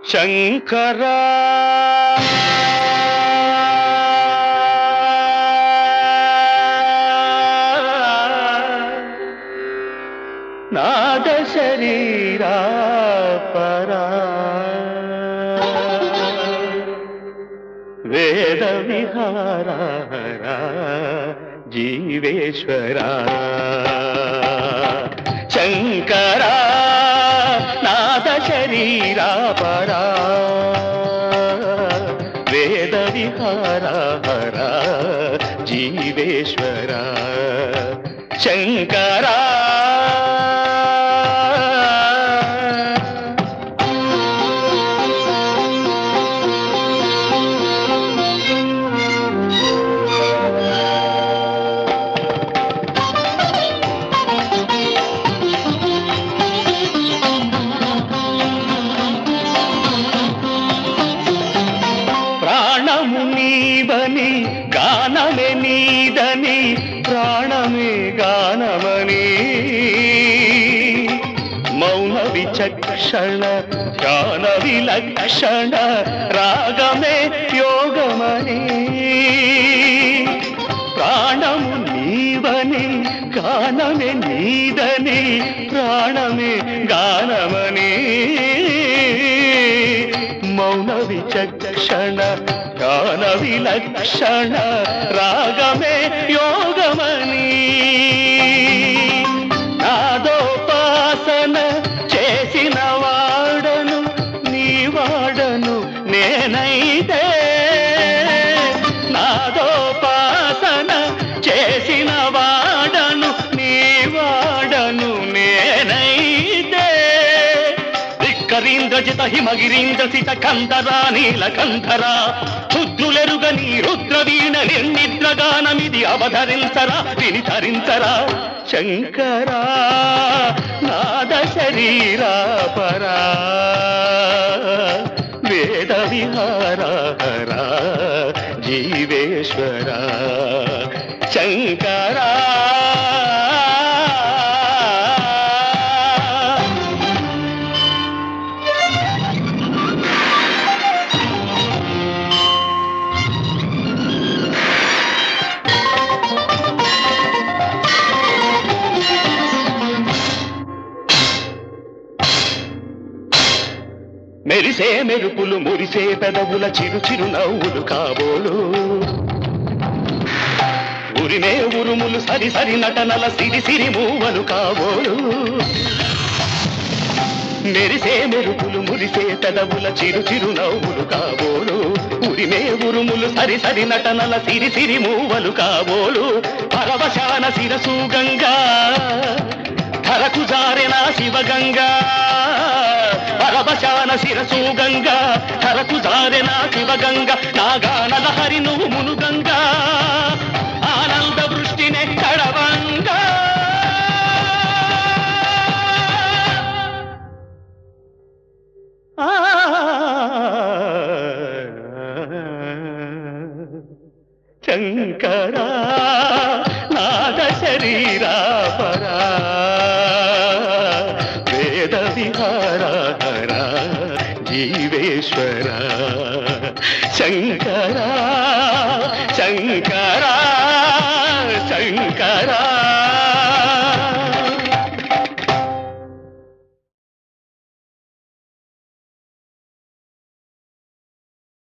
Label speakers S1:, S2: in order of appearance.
S1: శంకరా నాద శరీరా పరా వేద విహారా జీవేశ్వరా శంకరా నాద శరీరా పరా వేద విహారా జీవేశ్వరా శంకరా ప్రాణము నీవని గానమే నీదని ప్రాణమే గానమని మౌన విచక్షణ ధ్యాన విలక్షణ రాగమే యోగమని ప్రాణము నీవని గానమే నీదని ప్రాణమే గానమని మౌన విచక్షణ ధ్యాన విలక్షణ రాగమే యోగమని నాదోపాసన చేసిన వాడను నీ వాడను నేనైతే నాదోపాసన చేసిన వాడను నీ వాడను నేనైతే ధిక్కరీంద్రజిత హిమగిరీంద్ర సిత కందరా నీలకంధరా రుద్రులెరుగని రుద్రవీణ నిర్నిద్రగానమిది అవధరించరా విని ధరించరా శంకరా నాద శరీరా పరా వేద విహారా జీవేశ్వరా శంకరా మెరిసే మెరుపులు మురిసే పెదవుల చిరు చిరు నవ్వులు కాబోలు ఉరిమే ఉరుములు సరి సరి నటనల సిరి సిరి మూవలు కాబోలు మెరిసే మెరుపులు మురిసే పెదవుల చిరు చిరు నవ్వులు కాబోలు ఉరిమే ఉరుములు సరి సరి నటనల సిరి సిరి మూవలు కాబోలు పరవశాన శిరసు గంగా ధరకు జారెన శివగంగా పరవశాన శిరసు గంగా ధరకు జారెన శివగంగా నాగానల హరి నువ్వు మునుగంగా ఆనంద వృష్టినే కడవంగా ఆ శంకరా నాద శరీరా పరా వేద విహారా జీవేశ్వర శంకరా శంకరా శంకరా